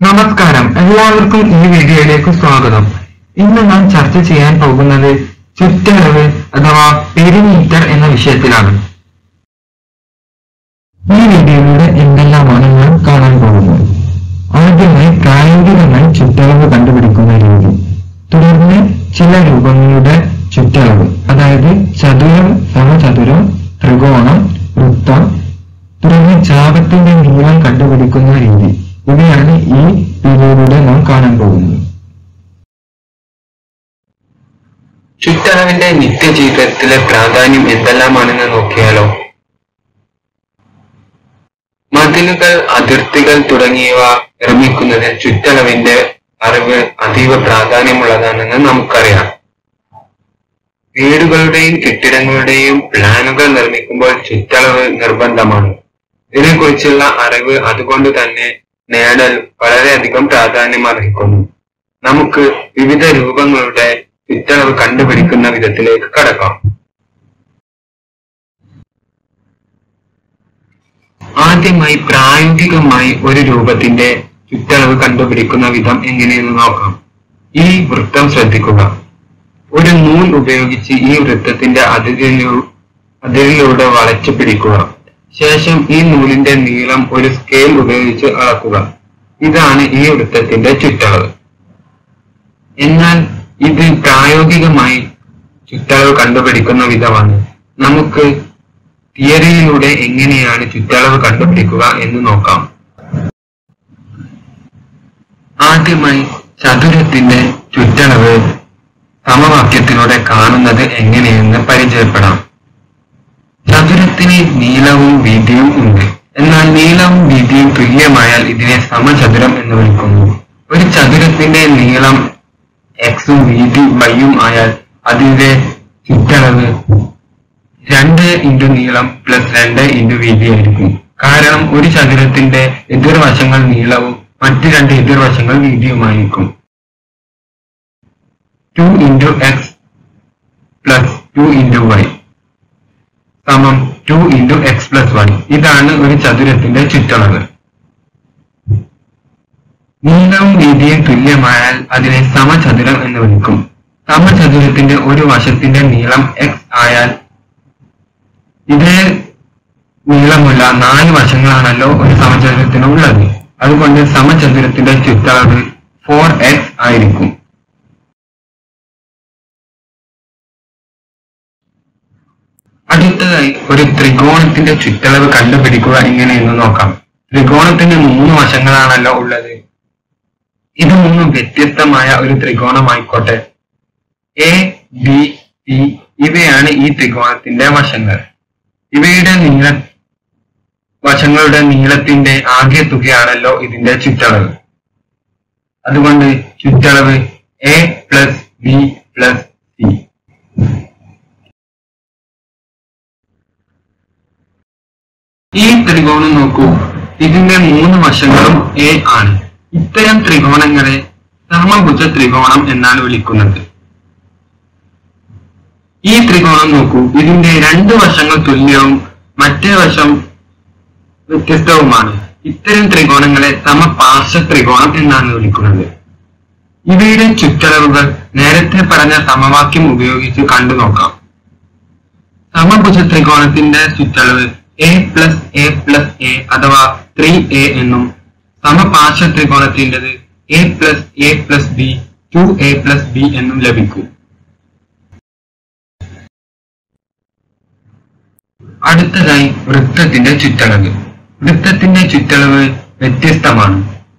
നമസ്കാരം എല്ലാവർക്കും ഈ വീഡിയോയിലേക്ക് സ്വാഗതം ഇന്ന് നാം ചർച്ച ചെയ്യാൻ പോകുന്നത് ചുറ്റളവ് അഥവാ പെരിമീറ്റർ എന്ന വിഷയത്തിലാണ് ഈ വീഡിയോയിലൂടെ എന്തെല്ലാമാണ് നാം കാണാൻ പോകുന്നത് ആദ്യമായി പ്രായോഗികമായി ചുറ്റളവ് കണ്ടുപിടിക്കുന്ന രീതി തുടർന്ന് ചില രൂപങ്ങളുടെ ചുറ്റളവ് അതായത് ചതുരം സമചതുരം ത്രികോണം വൃത്തം തുടങ്ങിയ ചാപത്തിന്റെ നീളം കണ്ടുപിടിക്കുന്ന രീതി ഇവയാണ് ഈ വീഡിയോയിലൂടെ നാം കാണാൻ പോകുന്നത് ചുറ്റളവിന്റെ നിത്യജീവിതത്തിലെ പ്രാധാന്യം എന്തെല്ലാമാണെന്ന് നോക്കിയാലോ മതിലുകൾ അതിർത്തികൾ തുടങ്ങിയവ നിർമ്മിക്കുന്നതിൽ ചുറ്റളവിന്റെ അറിവ് അതീവ പ്രാധാന്യമുള്ളതാണെന്ന് നമുക്കറിയാം വീടുകളുടെയും കെട്ടിടങ്ങളുടെയും പ്ലാനുകൾ നിർമ്മിക്കുമ്പോൾ ചുറ്റളവ് നിർബന്ധമാണ് ഇതിനെക്കുറിച്ചുള്ള അറിവ് അതുകൊണ്ട് തന്നെ നേടൽ വളരെയധികം പ്രാധാന്യം അർഹിക്കുന്നു നമുക്ക് വിവിധ രൂപങ്ങളുടെ ചുറ്റളവ് കണ്ടുപിടിക്കുന്ന വിധത്തിലേക്ക് കടക്കാം ആദ്യമായി പ്രായോഗികമായി ഒരു രൂപത്തിന്റെ ചുറ്റളവ് കണ്ടുപിടിക്കുന്ന വിധം എങ്ങനെയെന്ന് നോക്കാം ഈ വൃത്തം ശ്രദ്ധിക്കുക ഒരു നൂൽ ഉപയോഗിച്ച് ഈ വൃത്തത്തിന്റെ അതിരിലൂ അതിരിലൂടെ വളച്ചു പിടിക്കുക ശേഷം ഈ നൂലിന്റെ നീളം ഒരു സ്കെയിൽ ഉപയോഗിച്ച് അളക്കുക ഇതാണ് ഈ വൃത്തത്തിന്റെ ചുറ്റളവ് എന്നാൽ ഇത് പ്രായോഗികമായി ചുറ്റളവ് കണ്ടുപിടിക്കുന്ന വിധമാണ് നമുക്ക് തിയറിയിലൂടെ എങ്ങനെയാണ് ചുറ്റളവ് കണ്ടുപിടിക്കുക എന്ന് നോക്കാം ആദ്യമായി ചതുരത്തിന്റെ ചുറ്റളവ് സമവാക്യത്തിലൂടെ കാണുന്നത് എങ്ങനെയെന്ന് പരിചയപ്പെടാം ചതുരത്തിന് നീളവും വീതിയും ഉണ്ട് എന്നാൽ നീളവും വീതിയും തുല്യമായാൽ ഇതിനെ സമചതുരം എന്ന് വിളിക്കുന്നു ഒരു ചതുരത്തിന്റെ നീളം എക്സും വീതി വൈയും ആയാൽ അതിന്റെ ചുറ്റളവ് രണ്ട് ഇൻറ്റു നീളം പ്ലസ് രണ്ട് ഇൻറ്റു വീതി ആയിരിക്കും കാരണം ഒരു ചതുരത്തിന്റെ എതിർവശങ്ങൾ നീളവും മറ്റ് രണ്ട് എതിർവശങ്ങൾ വീതിയുമായിരിക്കും two into X plus two into Y സമം two into X plus Y ഇതാണ് ഒരു ചതുരത്തിന്റെ ചുറ്റളവ് നീളവും വീതിയും തുല്യമായാൽ അതിനെ സമചതുരം എന്ന് വിളിക്കും സമചതുരത്തിന്റെ ഒരു വശത്തിന്റെ നീളം എക്സ് ആയാൽ ഇതേ നീളമുള്ള നാല് വശങ്ങളാണല്ലോ ഒരു സമചതുരത്തിന് ഉള്ളത് അതുകൊണ്ട് സമചതുരത്തിന്റെ ചുറ്റളവ് ഫോർ എക്സ് ആയിരിക്കും അടുത്തതായി ഒരു ത്രികോണത്തിന്റെ ചുറ്റളവ് കണ്ടുപിടിക്കുക എങ്ങനെയെന്ന് നോക്കാം ത്രികോണത്തിന് മൂന്ന് വശങ്ങളാണല്ലോ ഉള്ളത് ഇത് മൂന്നും വ്യത്യസ്തമായ ഒരു ത്രികോണമായിക്കോട്ടെ എ ബി സി ഇവയാണ് ഈ ത്രികോണത്തിന്റെ വശങ്ങൾ ഇവയുടെ നീള വശങ്ങളുടെ നീളത്തിന്റെ ആകെ തുകയാണല്ലോ ഇതിന്റെ ചുറ്റളവ് അതുകൊണ്ട് ചുറ്റളവ് A plus B plus C ഈ ത്രികോണം നോക്കൂ ഇതിന്റെ മൂന്ന് വശങ്ങളും എ ആണ് ഇത്തരം ത്രികോണങ്ങളെ സമഭുജ ത്രികോണം എന്നാണ് വിളിക്കുന്നത് ഈ ത്രികോണം നോക്കൂ ഇതിന്റെ രണ്ട് വശങ്ങൾ തുല്യവും മറ്റേ വശം വ്യത്യസ്തവുമാണ് ഇത്തരം ത്രികോണങ്ങളെ സമപാർശ്വ ത്രികോണം എന്നാണ് വിളിക്കുന്നത് ഇവയുടെ ചുറ്റളവുകൾ നേരത്തെ പറഞ്ഞ സമവാക്യം ഉപയോഗിച്ച് കണ്ടു നോക്കാം സമഭുജ ത്രികോണത്തിന്റെ ചുറ്റളവ് A plus A plus A അഥവാ ത്രീ എ എന്നും സമപാർശ്വ ത്രികോണത്തിൻ്റെത് A plus A plus B two A plus B എന്നും ലഭിക്കും അടുത്തതായി വൃത്തത്തിന്റെ ചുറ്റളവ് വൃത്തത്തിന്റെ ചുറ്റളവ് വ്യത്യസ്തമാണ്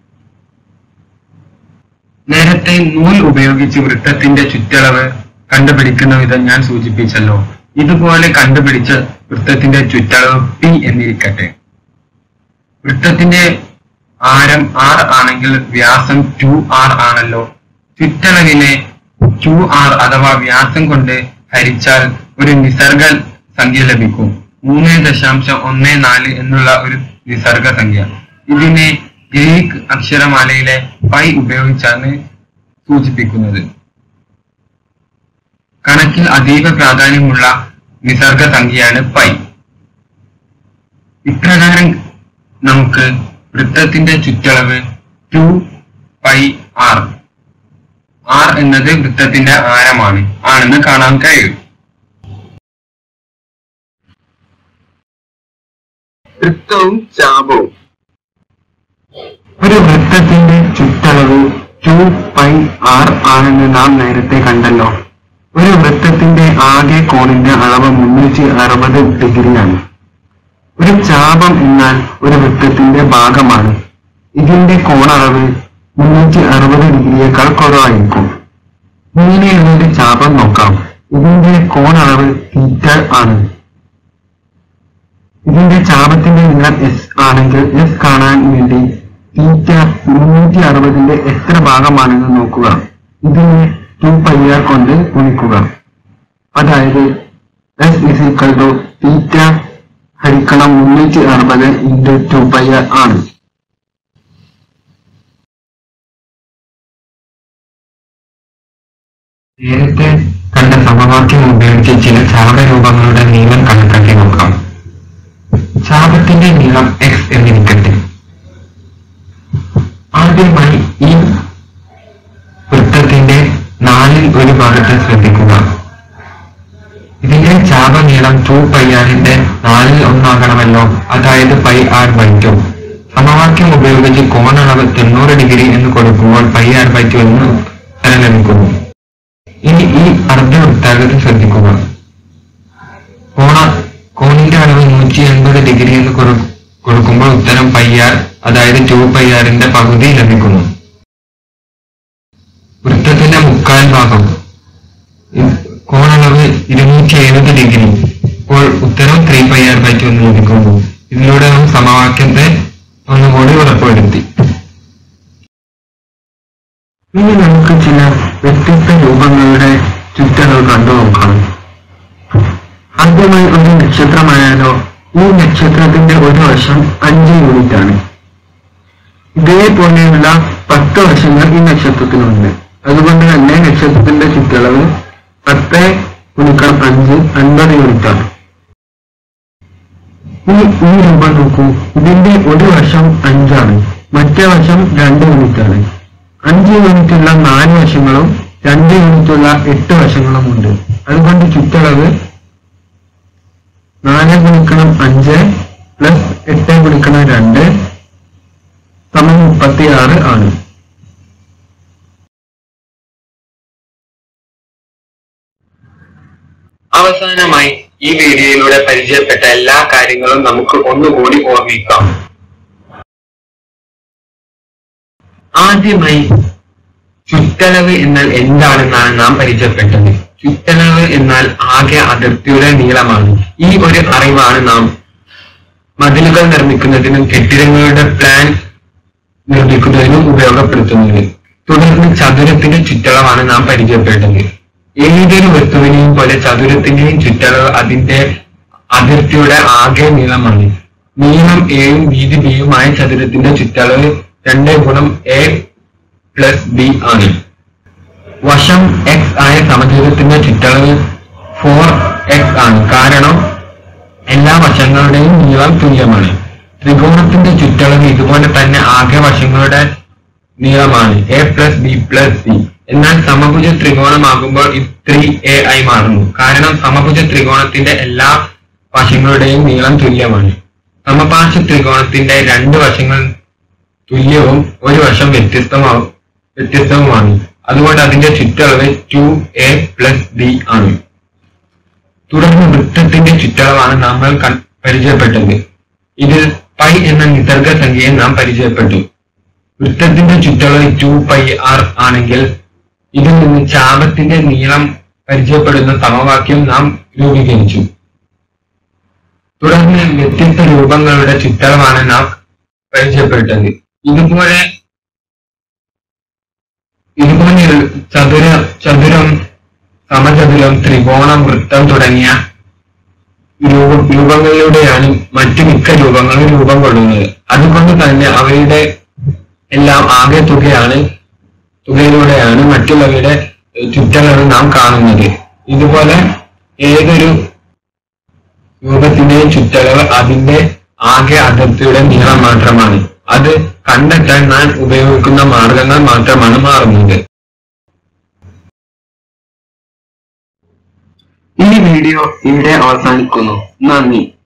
നേരത്തെ നൂൽ ഉപയോഗിച്ച് വൃത്തത്തിന്റെ ചുറ്റളവ് കണ്ടുപിടിക്കുന്ന വിധം ഞാൻ സൂചിപ്പിച്ചല്ലോ ഇതുപോലെ കണ്ടുപിടിച്ച വൃത്തത്തിന്റെ ചുറ്റളവ് പി എന്നിരിക്കട്ടെ വൃത്തത്തിന്റെ ആരം ആർ ആണെങ്കിൽ വ്യാസം ടു ആർ ആണല്ലോ ചുറ്റളവിനെ ടു ആർ അഥവാ വ്യാസം കൊണ്ട് ഹരിച്ചാൽ ഒരു നിസർഗ സംഖ്യ ലഭിക്കും മൂന്ന് ദശാംശം ഒന്ന് നാല് എന്നുള്ള ഒരു നിസർഗ സംഖ്യ ഇതിനെ ഗ്രീക്ക് അക്ഷരമാലയിലെ പൈ ഉപയോഗിച്ചാണ് സൂചിപ്പിക്കുന്നത് കണക്കിൽ അതീവ പ്രാധാന്യമുള്ള നിസർഗ സംഖ്യയാണ് പൈ ഇപ്രകാരം നമുക്ക് വൃത്തത്തിന്റെ ചുറ്റളവ് ടു പൈ ആർ ആർ എന്നത് വൃത്തത്തിന്റെ ആരമാണ് ആണെന്ന് കാണാൻ കഴിയും വൃത്തവും ചാപവും ഒരു വൃത്തത്തിന്റെ ചുറ്റളവ് ടു പൈ ആർ ആണെന്ന് നാം നേരത്തെ കണ്ടല്ലോ ഒരു വൃത്തത്തിന്റെ ആകെ കോണിന്റെ അളവ് മുന്നൂറ്റി അറുപത് ഡിഗ്രിയാണ് ഒരു ചാപം എന്നാൽ ഒരു വൃത്തത്തിന്റെ ഭാഗമാണ് ഇതിന്റെ കോണളവ് മുന്നൂറ്റി അറുപത് ഡിഗ്രിയേക്കാൾ കുറവായിരിക്കും ഇങ്ങനെയുള്ള ഒരു ചാപം നോക്കാം ഇതിന്റെ കോണളവ് തീറ്റ ആണ് ഇതിന്റെ ചാപത്തിന്റെ നീളം എസ് ആണെങ്കിൽ എസ് കാണാൻ വേണ്ടി തീറ്റ മുന്നൂറ്റി അറുപതിന്റെ എത്ര ഭാഗമാണെന്ന് നോക്കുക ഇതിനെ ടു പയ്യാർ കൊണ്ട് ഗുണിക്കുക അതായത് S is equal to theta ഹരിക്കണം മുന്നൂറ്റി അറുപത് ഇൻറ്റു ടു പയ്യാർ ആണ് നേരത്തെ കണ്ട സമവാക്യം ഉപയോഗിച്ച് ചില ചാപരൂപങ്ങളുടെ നീളം കണക്കാക്കി നോക്കാം ചാപത്തിന്റെ നീളം എക്സ് എന്നിരിക്കട്ടെ ആദ്യമായി ഈ വൃത്തത്തിന്റെ നാലിൽ ഒരു ഭാഗത്ത് ശ്രദ്ധിക്കുക ഇതിന്റെ ചാപനീളം ടു പൈ ആറിന്റെ നാലിൽ ഒന്നാകണമല്ലോ അതായത് പൈ ആർ ബൈ ടു സമവാക്യം ഉപയോഗിച്ച് കോണളവ് തൊണ്ണൂറ് ഡിഗ്രി എന്ന് കൊടുക്കുമ്പോൾ പൈ ആർ ബൈ ടു എന്ന് ഉത്തരം ലഭിക്കുന്നു ഇനി ഈ അർദ്ധവൃത്താകൃതി ശ്രദ്ധിക്കുക കോണ കോണിന്റെ അളവ് നൂറ്റി എൺപത് ഡിഗ്രി എന്ന് കൊടു- കൊടുക്കുമ്പോൾ ഉത്തരം പയ്യാർ അതായത് ടു പയ്യാറിന്റെ പകുതി ലഭിക്കുന്നു വൃത്തത്തിന്റെ മുക്കാൽ ഭാഗം ഇ- കോണളവ് ഇരുന്നൂറ്റി എഴുപത് ഡിഗ്രി ഇപ്പോൾ ഉത്തരം ത്രീ പയ്യാർ ബൈ ടു എന്ന് ലഭിക്കുന്നു ഇതിലൂടെ നാം സമവാക്യത്തെ ഒന്നുകൂടി ഉറപ്പുവരുത്തി ഇനി നമുക്ക് ചില വ്യത്യസ്ത രൂപങ്ങളുടെ ചുറ്റകൾ കണ്ടു നോക്കാം ആദ്യമായി ഒരു നക്ഷത്രമായാലോ ഈ നക്ഷത്രത്തിന്റെ ഒരു വശം അഞ്ച് യൂണിറ്റ് ആണ് ഇതേപോലെയുള്ള പത്ത് വശങ്ങൾ ഈ നക്ഷത്രത്തിനുണ്ട് അതുകൊണ്ട് തന്നെ നക്ഷത്രത്തിന്റെ ചുറ്റളവ് പത്ത് ഗുണിക്കണം അഞ്ച് അൻപത് യൂണിറ്റ് ആണ് ഇനി ഈ രൂപം നോക്കൂ ഇതിന്റെ ഒരു വശം അഞ്ചാണ് മറ്റേ വശം രണ്ട് യൂണിറ്റ് ആണ് അഞ്ച് യൂണിറ്റ് ഉള്ള നാല് വശങ്ങളും രണ്ട് യൂണിറ്റ് ഉള്ള എട്ട് വശങ്ങളും ഉണ്ട് അതുകൊണ്ട് ചുറ്റളവ് നാല് ഗുണിക്കണം അഞ്ച് പ്ലസ് എട്ട് ഗുണിക്കണം രണ്ട് സമം മുപ്പത്തി ആറ് ആണ് അവസാനമായി ഈ വീഡിയോയിലൂടെ പരിചയപ്പെട്ട എല്ലാ കാര്യങ്ങളും നമുക്ക് ഒന്നുകൂടി ഓർമ്മിക്കാം ആദ്യമായി ചുറ്റളവ് എന്നാൽ എന്താണെന്നാണ് നാം പരിചയപ്പെട്ടത് ചുറ്റളവ് എന്നാൽ ആകെ അതിർത്തിയുടെ നീളമാണ് ഈ ഒരു അറിവാണ് നാം മതിലുകൾ നിർമ്മിക്കുന്നതിനും കെട്ടിടങ്ങളുടെ പ്ലാൻ നിർമ്മിക്കുന്നതിനും ഉപയോഗപ്പെടുത്തുന്നത് തുടർന്ന് ചതുരത്തിന്റെ ചുറ്റളവാണ് നാം പരിചയപ്പെട്ടത് ഏതൊരു വസ്തുവിനെയും പോലെ ചതുരത്തിന്റെയും ചുറ്റളവ് അതിന്റെ അതിർത്തിയുടെ ആകെ നീളമാണ് നീളം എയും വീതി ബിയുമായ ചതുരത്തിന്റെ ചുറ്റളവ് രണ്ട് ഗുണം എ പ്ലസ് ബി ആണ് വശം എക്സ് ആയ സമചതുരത്തിന്റെ ചുറ്റളവ് ഫോർ എക്സ് ആണ് കാരണം എല്ലാ വശങ്ങളുടെയും നീളം തുല്യമാണ് ത്രികോണത്തിന്റെ ചുറ്റളവ് ഇതുപോലെ തന്നെ ആകെ വശങ്ങളുടെ നീളമാണ് A plus B plus C എന്നാൽ സമഭുജ ത്രികോണമാകുമ്പോൾ ഇത് ത്രീ എ ആയി മാറുന്നു കാരണം സമഭുജ ത്രികോണത്തിന്റെ എല്ലാ വശങ്ങളുടെയും നീളം തുല്യമാണ് സമപാർശ്വ ത്രികോണത്തിന്റെ രണ്ട് വശങ്ങൾ തുല്യവും ഒരു വശം വ്യത്യസ്തമാവും വ്യത്യസ്തവുമാണ് അതുകൊണ്ട് അതിന്റെ ചുറ്റളവ് ടു എ പ്ലസ് ബി ആണ് തുടർന്ന് വൃത്തത്തിന്റെ ചുറ്റളവാണ് നമ്മൾ കൺ- പരിചയപ്പെട്ടത് ഇതിൽ പൈ എന്ന നിസർഗ സംഖ്യയെ നാം പരിചയപ്പെട്ടു വൃത്തത്തിന്റെ ചുറ്റളവ് ടു പൈ ആർ ആണെങ്കിൽ ഇതിൽ നിന്ന് ചാപത്തിന്റെ നീളം പരിചയപ്പെടുന്ന സമവാക്യം നാം രൂപീകരിച്ചു തുടർന്ന് വ്യത്യസ്ത രൂപങ്ങളുടെ ചുറ്റളവാണ് നാം പരിചയപ്പെട്ടത് ഇതുപോലെ ഇതുപോലെ ചതുര ചതുരം സമചതുരം ത്രികോണം വൃത്തം തുടങ്ങിയ രൂപ രൂപങ്ങളിലൂടെയാണ് മറ്റു മിക്ക രൂപങ്ങളും രൂപം കൊള്ളുന്നത് അതുകൊണ്ട് തന്നെ അവയുടെ എല്ലാം ആകെ തുകയാണ് തുകയിലൂടെയാണ് മറ്റുള്ളവയുടെ ഏഹ്, ചുറ്റളവ് നാം കാണുന്നത് ഇതുപോലെ ഏതൊരു രൂപത്തിന്റെയും ചുറ്റളവ് അതിന്റെ ആകെ അതിർത്തിയുടെ നീളം മാത്രമാണ് അത് കണ്ടെത്താൻ ഞാൻ ഉപയോഗിക്കുന്ന മാർഗങ്ങൾ മാത്രമാണ് മാറുന്നത് ഈ വീഡിയോ ഇവിടെ അവസാനിക്കുന്നു നന്ദി